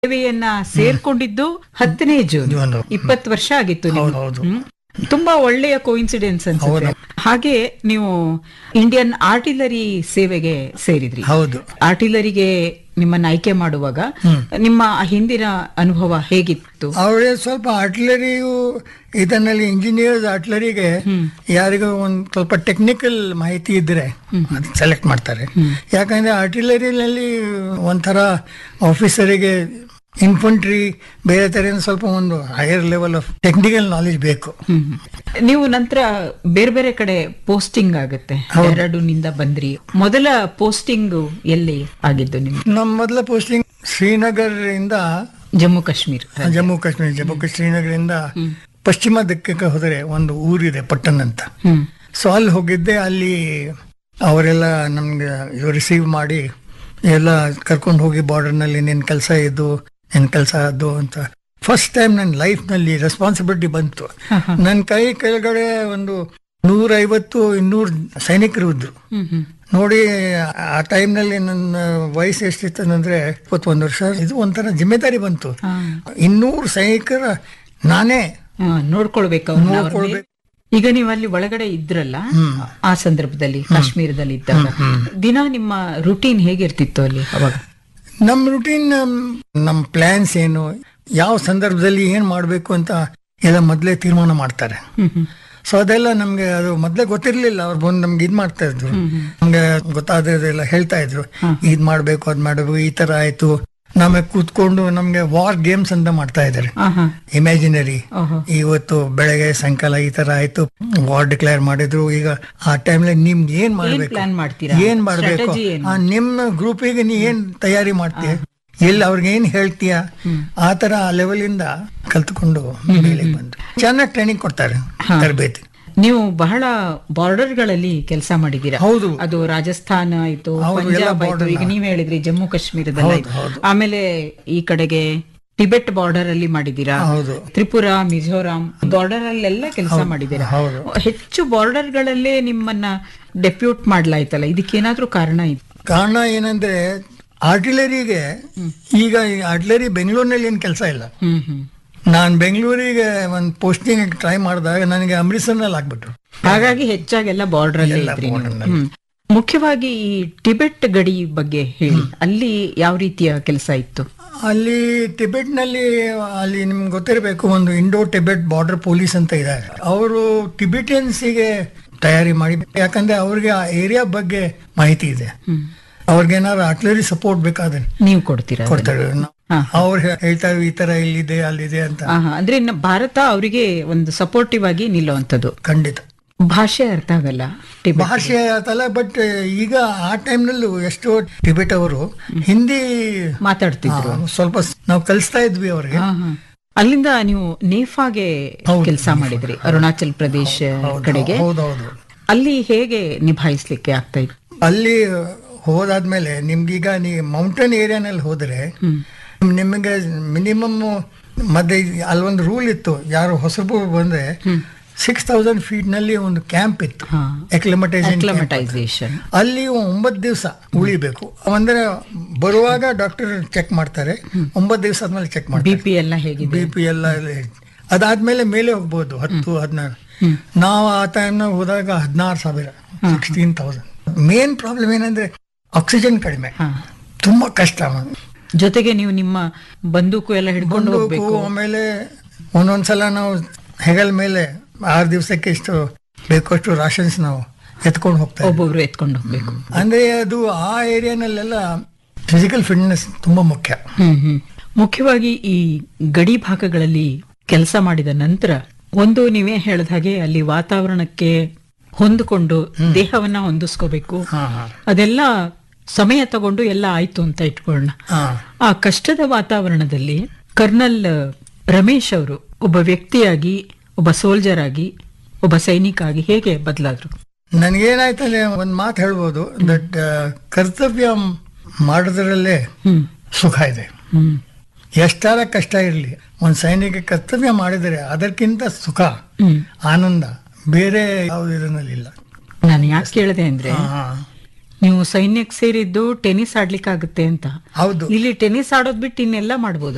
ಸೇವೆಯನ್ನ ಸೇರ್ಕೊಂಡಿದ್ದು ಹತ್ತನೇ June June. ಇಪ್ಪತ್ತು ವರ್ಷ ಆಗಿತ್ತು ನಿಮ್ಗೆ. ಹೌದು, ಹೌದು. ಹ್ಮ್. ತುಂಬಾ ಒಳ್ಳೆಯ ಕೋಇನ್ಸಿಡೆನ್ಸ್ ಅನ್ಸುತ್ತೆ ಹಾಗೆ ನೀವು ಇಂಡಿಯನ್ ಆರ್ಟಿಲರಿ ಸೇವೆಗೆ ಸೇರಿದ್ರಿ ಹೌದು ಆರ್ಟಿಲರಿಗೆ ನಿಮ್ಮನ್ನ ಆಯ್ಕೆ ಮಾಡುವಾಗ ನಿಮ್ಮ ಹಿಂದಿನ ಅನುಭವ ಹೇಗಿತ್ತು ಅವರೇ ಸ್ವಲ್ಪ ಆರ್ಟಿಲರಿಯು ಇದನ್ನಲ್ಲಿ ಇಂಜಿನಿಯರ್ಸ್ ಆರ್ಟಿಲರಿಗೆ ಯಾರಿಗೂ ಒಂದು ಸ್ವಲ್ಪ ಟೆಕ್ನಿಕಲ್ ಮಾಹಿತಿ ಇದ್ರೆ ಅದು ಸೆಲೆಕ್ಟ್ ಮಾಡ್ತಾರೆ ಯಾಕಂದ್ರೆ ಆರ್ಟಿಲರಿನಲ್ಲಿ ಒಂಥರ ಆಫೀಸರಿಗೆ ಇನ್ಫಂಟ್ರಿ ಬೇರೆ ತರ ಸ್ವಲ್ಪ ಒಂದು higher level of technical knowledge ಬೇಕು ಹ್ಮ್. ನೀವು ನಂತರ ಬೇರೆ ಬೇರೆ ಕಡೆ ಪೋಸ್ಟಿಂಗ್ ಆಗುತ್ತೆ ನಿಂದ ಬಂದ್ರಿ ಮೊದಲ ಪೋಸ್ಟಿಂಗ್ ಎಲ್ಲಿ ಆಗಿದ್ದು ನಿಮ್ಗೆ ನಮ್ಮ ಮೊದಲ ಪೋಸ್ಟಿಂಗ್ ಶ್ರೀನಗರ್ ಇಂದ ಜಮ್ಮು ಕಾಶ್ಮೀರ ಜಮ್ಮು ಕಾಶ್ಮೀರ ಜಮ್ಮು ಕಾಶ್ಮೀರ ಶ್ರೀನಗರಿಂದ ಪಶ್ಚಿಮ ದಿಕ್ಕಕ್ಕೆ ಹೋದರೆ ಒಂದು ಊರಿದೆ ಪಟ್ಟಣ ಅಂತ ಹ್ಮ್ ಸೊ ಅಲ್ಲಿ ಹೋಗಿದ್ದೆ ಅಲ್ಲಿ ಅವರೆಲ್ಲ ನಮ್ಗೆ ರಿಸೀವ್ ಮಾಡಿ ಎಲ್ಲ ಕರ್ಕೊಂಡು ಹೋಗಿ ಬಾರ್ಡರ್ನಲ್ಲಿ ನಿನ್ನ ಕೆಲಸ ಇದು ನಿನ್ನ ಕೆಲಸ ಅದು ಅಂತ ಫಸ್ಟ್ ಟೈಮ್ ನನ್ನ ಲೈಫ್ನಲ್ಲಿ ರೆಸ್ಪಾನ್ಸಿಬಿಲಿಟಿ ಬಂತು ನನ್ನ ಕೈ ಕೆಳಗಡೆ ಒಂದು ನೂರೈವತ್ತು ಇನ್ನೂರು ಸೈನಿಕರು ಇದ್ರು ಹ್ಮ್ ಹ್ಮ್ ನೋಡಿ ಆ ಟೈಮ್ನಲ್ಲಿ ನನ್ನ ವಯಸ್ಸು ಎಷ್ಟಿತ್ತು ಅಂದ್ರೆ ಇಪ್ಪತ್ತೊಂದು ವರ್ಷ ಇದು ಒಂಥರ ಜಿಮ್ಮೆದಾರಿ ಬಂತು ಹಾ. ಇನ್ನೂರು ಸೈನಿಕರ ನಾನೇ ಹಾ, ನೋಡ್ಕೊಳ್ಬೇಕು ಅವ್ರನ್ನ ಅವ್ರನ್ನೇ. ನೋಡ್ಕೊಳ್ಬೇಕು. ಈಗ ನೀವು ಅಲ್ಲಿ ಒಳಗಡೆ ಇದ್ರಲ್ಲ ಆ ಸಂದರ್ಭದಲ್ಲಿ ಕಾಶ್ಮೀರದಲ್ಲಿ ಇದ್ದಾಗ ದಿನ ನಿಮ್ಮ ರುಟೀನ್ ಹೇಗಿರ್ತಿತ್ತು ಅಲ್ಲಿ ಅವಾಗ ನಮ್ಮ ರುಟೀನ್ ನಮ್ಮ ಪ್ಲಾನ್ಸ್ ಏನು ಯಾವ ಸಂದರ್ಭದಲ್ಲಿ ಏನ್ ಮಾಡಬೇಕು ಅಂತ ಎಲ್ಲ ಮೊದಲೇ ತೀರ್ಮಾನ ಮಾಡ್ತಾರೆ ಹ್ಮ್ ಹ್ಮ್ ಸೊ ಅದೆಲ್ಲ ನಮ್ಗೆ ಅದು ಮೊದಲೇ ಗೊತ್ತಿರ್ಲಿಲ್ಲ ಅವ್ರು ಬಂದು ನಮ್ಗೆ ಇದ್ ಮಾಡ್ತಾ ಇದ್ರು ನಮ್ಗೆ ಗೊತ್ತಾದ್ರೆಲ್ಲ ಹೇಳ್ತಾ ಇದ್ರು ಇದ್ ಮಾಡ್ಬೇಕು ಅದ್ ಮಾಡ್ಬೇಕು ಈ ತರ ಆಯ್ತು ನಮಗೆ ಕೂತ್ಕೊಂಡು ನಮ್ಗೆ ವಾರ್ ಗೇಮ್ಸ್ ಅಂತ ಮಾಡ್ತಾ ಇದ್ದಾರೆ ಆಹಾ. ಇಮ್ಯಾಜಿನರಿ ಓಹೋ. ಇವತ್ತು ಬೆಳಗ್ಗೆ ಸಾಯಂಕಾಲ ಈ ತರ ಆಯ್ತು ವಾರ್ ಡಿಕ್ಲೇರ್ ಮಾಡಿದ್ರು ಈಗ ಆ ಟೈಮ್ಲಿ ನಿಮ್ಗೆ ಏನ್ ಮಾಡ್ಬೇಕು plan ಮಾಡ್ತೀರಾ? ಏನ್ ಮಾಡ್ಬೇಕು Strategy ಏನು? ಆ, ನಿಮ್ಮ ಗ್ರೂಪಿಗೆ ನೀ ಏನ್ ತಯಾರಿ ಮಾಡ್ತೀಯ ಎಲ್ಲಿ ಅವ್ರಿಗೆ ಏನ್ ಹೇಳ್ತೀಯ ಆ ತರ ಆ ಲೆವೆಲ್ ಇಂದ ಕಲ್ತ್ಕೊಂಡು ಮೇಲೆ ಬಂದ್ರು ಚೆನ್ನಾಗಿ ಟ್ರೈನಿಂಗ್ ಕೊಡ್ತಾರೆ ತರಬೇತಿ ನೀವು ಬಹಳ ಬಾರ್ಡರ್ ಗಳಲ್ಲಿ ಕೆಲಸ ಮಾಡಿದ್ದೀರಾ ಹೌದು ಅದು ರಾಜಸ್ಥಾನ ಆಯ್ತು ಹೌದು, ಎಲ್ಲ ಪಂಜಾಬ್ ಆಯ್ತು border ಈಗ ನೀವ್ ಹೇಳಿದ್ರಿ ಜಮ್ಮು ಕಾಶ್ಮೀರದಲ್ಲಿ ಆಯ್ತು. ಆಮೇಲೆ ಈ ಕಡೆಗೆ ಟಿಬೆಟ್ ಬಾರ್ಡರ್ ಅಲ್ಲಿ ಮಾಡಿದ್ದೀರಾ ಹೌದು ತ್ರಿಪುರಾ ಮಿಜೋರಾಂ ಬಾರ್ಡರ್ ಅಲ್ಲೆಲ್ಲ ಕೆಲಸ ಮಾಡಿದ್ದೀರಾ ಹೌದು ಹೆಚ್ಚು ಬಾರ್ಡರ್ ಗಳಲ್ಲೇ ನಿಮ್ಮನ್ನ ಡೆಪ್ಯೂಟ್ ಮಾಡ್ಲಾಯ್ತಲ್ಲ ಇದಕ್ಕೇನಾದ್ರೂ ಕಾರಣ ಇತ್ತು ಕಾರಣ ಏನಂದ್ರೆ ಆರ್ಟಿಲರಿಗೆ ಈಗ ಆರ್ಟಿಲರಿ ಬೆಂಗಳೂರಿನಲ್ಲಿ ಏನ್ ಕೆಲಸ ಇಲ್ಲ ಹ್ಮ್ ಹ್ಮ್ ನಾನ್ ಬೆಂಗಳೂರಿಗೆ ಒಂದು ಪೋಸ್ಟಿಂಗ್ ಟ್ರೈ ಮಾಡಿದಾಗ ನನಗೆ ಅಮೃತ್ಸರ್ನಲ್ಲಿ ಆಗ್ಬಿಟ್ರು ಹಾಗಾಗಿ ಹೆಚ್ಚಾಗೆಲ್ಲ ಬಾರ್ಡರ್ ಅಲ್ಲೇ ಇದ್ರಿ ನೀವು. ಹ್ಮ್. ಮುಖ್ಯವಾಗಿ ಈ ಟಿಬೆಟ್ ಗಡಿ ಬಗ್ಗೆ ಹೇಳಿ ಅಲ್ಲಿ ಯಾವ ರೀತಿಯ ಕೆಲಸ ಇತ್ತು ಅಲ್ಲಿ ಟಿಬೆಟ್ ನಲ್ಲಿ ಅಲ್ಲಿ ನಿಮ್ಗೆ ಗೊತ್ತಿರಬೇಕು ಒಂದು ಇಂಡೋ ಟಿಬೆಟ್ ಬಾರ್ಡರ್ ಪೊಲೀಸ್ ಅಂತ ಇದ್ದಾರೆ ಅವರು ಟಿಬೆಟಿಯನ್ಸಿಗೆ ತಯಾರಿ ಮಾಡಿ ಯಾಕಂದ್ರೆ ಅವ್ರಿಗೆ ಆ ಏರಿಯಾ ಬಗ್ಗೆ ಮಾಹಿತಿ ಇದೆ ಅವ್ರಿಗೆ ಏನಾದ್ರು ಆರ್ಟಿಲರಿ ಸಪೋರ್ಟ್ ಬೇಕಾದ್ರೆ ನೀವು ಕೊಡ್ತೀರಾ ಅದನ್ನ? ಕೊಡ್ತಾರೆ ಹಾ. ಅವ್ರು ಹೇಳ್ತಾರೆ ಈ ತರ ಇಲ್ಲಿದೆ ಅಲ್ಲಿದೆ ಅಂತ ಆಹಾ, ಅಂದ್ರೆ ಇನ್ನು ಭಾರತ ಅವರಿಗೆ ಒಂದು ಸಪೋರ್ಟಿವ್ ಆಗಿ ನಿಲ್ಲುವಂಥದ್ದು ಖಂಡಿತ ಭಾಷೆ ಅರ್ಥ ಆಗಲ್ಲ ಟಿಬೆಟ್ ಭಾಷೆ ಆತಲ್ಲ ಬಟ್ ಈಗ ಆ ಟೈಮ್ನಲ್ಲೂ ಎಷ್ಟೋ ಟಿಬೆಟ್ ಅವರು ಹಿಂದಿ ಮಾತಾಡ್ತಿದ್ರು ಆ, ಸ್ವಲ್ಪ ನಾವು ಕಲಿಸ್ತಾ ಇದ್ವಿ ಅವ್ರಿಗೆ ಆಹಾ. ಅಲ್ಲಿಂದ ನೀವು ನೇಫಾಗೆ ಹೌದು, ಕೆಲಸ ಮಾಡಿದ್ರಿ ಅರುಣಾಚಲ್ ಪ್ರದೇಶ ಕಡೆಗೆ ಹೌದೌದು ಅಲ್ಲಿ ಹೇಗೆ ನಿಭಾಯಿಸ್ಲಿಕ್ಕೆ ಆಗ್ತಾ ಇತ್ತು ಅಲ್ಲಿ ಹೋದಾದ್ಮೇಲೆ ನಿಮ್ಗೀಗ ನೀ ಮೌಂಟೇನ್ ಏರಿಯಾನಲ್ಲಿ ಹೋದ್ರೆ ನಿಮಗೆ ಮಿನಿಮಮ್ ಮತ್ತೆ ಅಲ್ಲೊಂದು ರೂಲ್ ಇತ್ತು ಯಾರು ಹೊಸಬು ಬಂದ್ರೆ ಸಿಕ್ಸ್ ತೌಸಂಡ್ ಫೀಟ್ ನಲ್ಲಿ ಒಂದು ಕ್ಯಾಂಪ್ ಇತ್ತು ಹಾ. ಎಕ್ಲಮಟೈಸೇಷನ್ ಅಕ್ಲಮಟೈಸೇಷನ್ ಅಲ್ಲಿ ಒಂಬತ್ತು ದಿವಸ ಉಳಿಬೇಕು ಅಂದ್ರೆ ಬರುವಾಗ ಡಾಕ್ಟರ್ ಚೆಕ್ ಮಾಡ್ತಾರೆ ಒಂಬತ್ತು ದಿವಸ ಆದ್ಮೇಲೆ ಚೆಕ್ ಬಿ ಮಾಡ್ತಾರೆ ಪಿ ಎಲ್ಲ ಹೇಗಿದೆ ಬಿ ಪಿ ಎಲ್ಲ ಇಲ್ಲಿ- ಅದಾದ್ಮೇಲೆ ಮೇಲೆ ಹೋಗ್ಬೋದು ಹತ್ತು ಹದಿನಾರು ನಾವು ಆ ಟೈಮ್ನಾಗ ಹೋದಾಗ ಹದಿನಾರು ಸಾವಿರ ಸಿಕ್ಸ್ಟೀನ್ ತೌಸಂಡ್ ಮೇನ್ ಪ್ರಾಬ್ಲಮ್ ಏನಂದ್ರೆ ಆಕ್ಸಿಜನ್ ಕಡಿಮೆ ಹಾ. ತುಂಬಾ ಕಷ್ಟ ಜೊತೆಗೆ ನೀವು ನಿಮ್ಮ ಬಂದೂಕು ಎಲ್ಲ ಹಿಡ್ಕೊಂಡು ಬಂದೂಕು, ಹೋಗ್ಬೇಕು ಆಮೇಲೆ ಒಂದೊಂದ್ಸಲ ನಾವು ಹೆಗಲ್ ಮೇಲೆ ಆರು ದಿವಸಕ್ಕೆ ಇಷ್ಟು ಬೇಕಷ್ಟು ರಾಷನ್ಸ್ ನಾವು ಎತ್ಕೊಂಡು ಹೋಗ್ತಾ ಇದ್ವಿ. ಒಬ್ಬೊಬ್ರು ಎತ್ಕೊಂಡು ಹೋಗ್ಬೇಕು ಅಂದ್ರೆ ಅದು ಆ ಏರಿಯಾನಲ್ಲೆಲ್ಲ ಫಿಸಿಕಲ್ ಫಿಟ್ನೆಸ್ ತುಂಬಾ ಮುಖ್ಯ ಹ್ಮ್ ಹ್ಮ್ ಮುಖ್ಯವಾಗಿ ಈ ಗಡಿ ಭಾಗಗಳಲ್ಲಿ ಕೆಲಸ ಮಾಡಿದ ನಂತರ ಒಂದು ನೀವೇ ಹೇಳಿದ ಹಾಗೆ ಅಲ್ಲಿ ವಾತಾವರಣಕ್ಕೆ ಹೊಂದಿಕೊಂಡು ದೇಹವನ್ನ ಹೊಂದಿಸ್ಕೋಬೇಕು ಹಾ ಹಾ ಅದೆಲ್ಲ ಸಮಯ ತಗೊಂಡು ಎಲ್ಲ ಆಯ್ತು ಅಂತ ಇಟ್ಕೊಳ್ಳೋಣ ಹಾ ಆ ಕಷ್ಟದ ವಾತಾವರಣದಲ್ಲಿ ಕರ್ನಲ್ ರಮೇಶ್ ಅವರು ಒಬ್ಬ ವ್ಯಕ್ತಿಯಾಗಿ ಒಬ್ಬ ಸೋಲ್ಜರ್ ಆಗಿ ಒಬ್ಬ ಸೈನಿಕ ಆಗಿ ಹೇಗೆ ಬದಲಾದ್ರು ನನಗೇನಾಯ್ತಂದ್ರೆ ಒಂದ್ ಮಾತು ಹೇಳ್ಬೋದು ದಟ್ ಕರ್ತವ್ಯ ಮಾಡೋದ್ರಲ್ಲೇ ಹ್ಮ್ ಸುಖ ಇದೆ ಹ್ಮ್ ಎಷ್ಟಾರ ಕಷ್ಟ ಇರಲಿ ಒಂದ್ ಸೈನಿಕ ಕರ್ತವ್ಯ ಮಾಡಿದರೆ ಅದಕ್ಕಿಂತ ಸುಖ ಹ್ಮ್ ಆನಂದ ಬೇರೆ ಯಾವ್ದು ಇದರಲ್ಲಿ ಇಲ್ಲ ನಾನು ಯಾಕೆ ಕೇಳಿದೆ ಅಂದ್ರೆ ಹಾ, ನೀವು ಸೈನ್ಯಕ್ಕೆ ಸೇರಿದ್ದು ಟೆನ್ನಿಸ್ ಆಡ್ಲಿಕ್ಕಾಗುತ್ತೆ ಅಂತ ಹೌದು ಇಲ್ಲಿ ಟೆನ್ನಿಸ್ ಆಡೋದ್ ಬಿಟ್ಟು ಇನ್ನೆಲ್ಲ ಮಾಡ್ಬೋದು